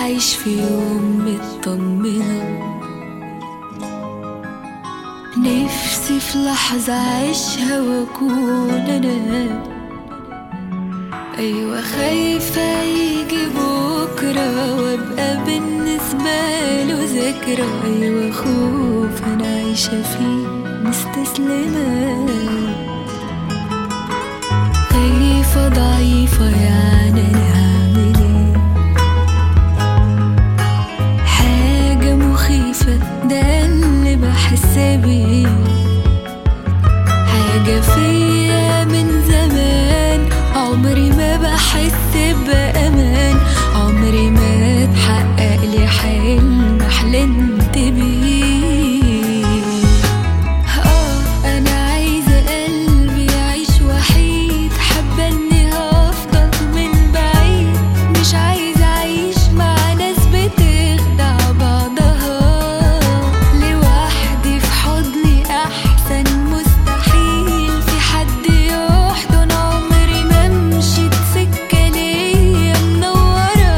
أعيش في يوم مطمنة نفسي في لحظة أعيشها وأكون أنا أيوة خايفة يجي بكرة وأبقى بالنسبة له ذكرى أيوة خوف أنا عايشة فيه مستسلمة خايفة ضعيفة يعني أنا هعمل إيه حاجة مخيفة ده اللي بحس بيه حاجة فيا من زمان عمري ما بحس بأمان عمري ما اتحقق لي حلم حلمت بيه اه انا عايزة قلبي يعيش وحيد حابة اني هفضل من بعيد مش عايزة اعيش مع ناس بتخدع بعضها لوحدي في حضني احسن مستحيل في حد يحضن عمري ما مشيت سكة ليا منورة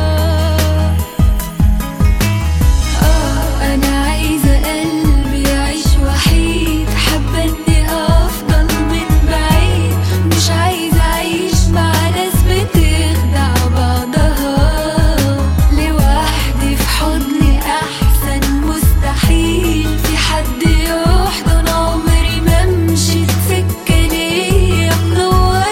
اه انا عايزة قلبي يعيش وحيد حابة اني افضل من بعيد مش عايزة اعيش مع ناس بتخدع بعضها لوحدي في حضني احسن مستحيل في حد يحضن عمري ما مشيت سكة ليا منورة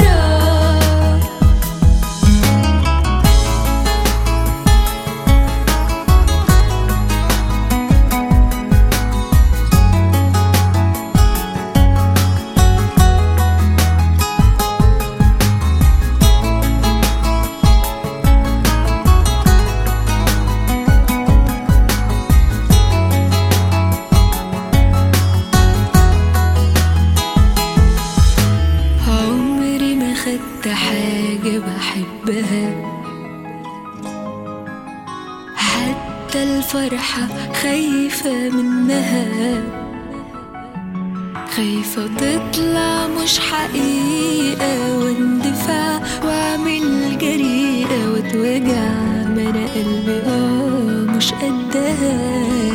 عمري ما خدت حاجة بحبها حتى الفرحة خايفة منها خايفة تطلع مش حقيقة واندفع واعمل جريئة واتوجع ما انا قلبي اه مش قدها